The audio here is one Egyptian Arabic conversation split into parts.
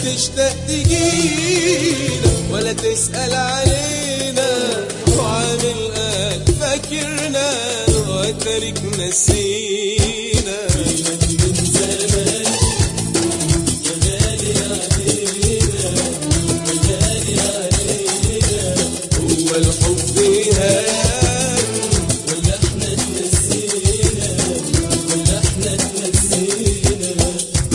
تشتاق تجينا ولا تسأل علينا وعامل قال فاكرنا وتارك نسينا هو الحب هان ولا احنا اتنسينا ولا احنا اتنسينا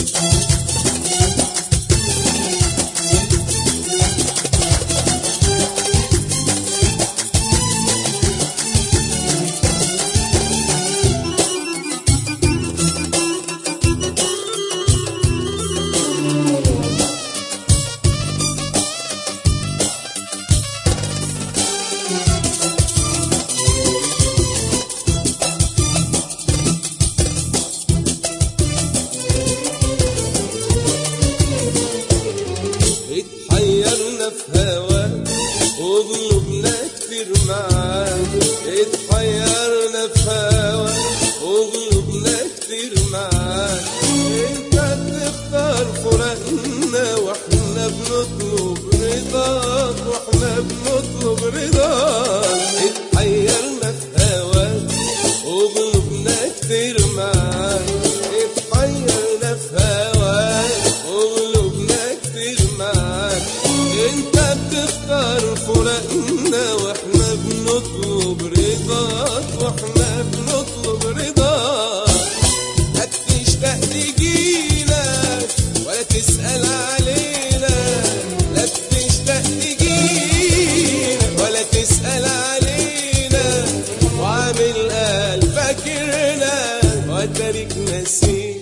اتحيرنا في هواك وقلوبنا كتير معاك اتحيرنا في هواك وقلوبنا كتير معاك انت بتختار فراقنا واحنا بنطلب رضاك واحنا بنطلب رضاك اتحيرنا في هواك وقلوبنا كتير معاك اتحيرنا في هواك وقلوبنا كتير معاك انت بتختار فراقنا واحنا بنطلب رضاك واحنا بنطلب رضاك هتشتاق تجينا ولا تسأل علينا لا تشتاق تجينا ولا تسأل علينا وعامل قال فاكرنا وتارك نسينا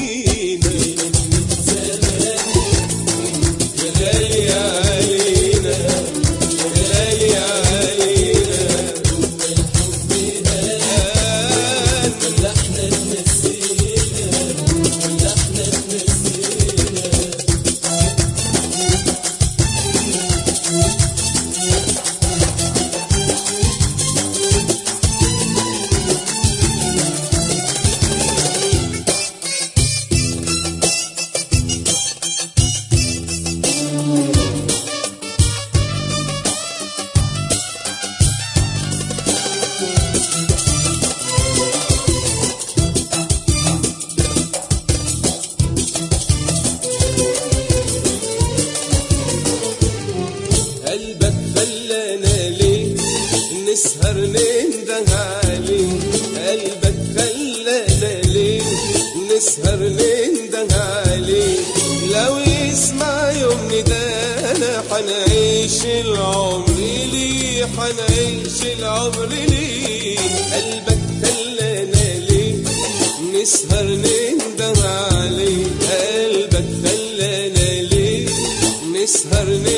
يا غالي علينا يا غالي علينا ولا احنا اتنسينا ولا احنا اتنسينا قلبك خلانا ليه نسهر ننده عليه قلبك خلانا ليه نسهر ننده عليه لو يسمع يوم ندانا حنعيش العمر ليه حنعيش العمر ليه قلبك خلانا ليه نسهر ننده عليه قلبك خلانا ليه نسهر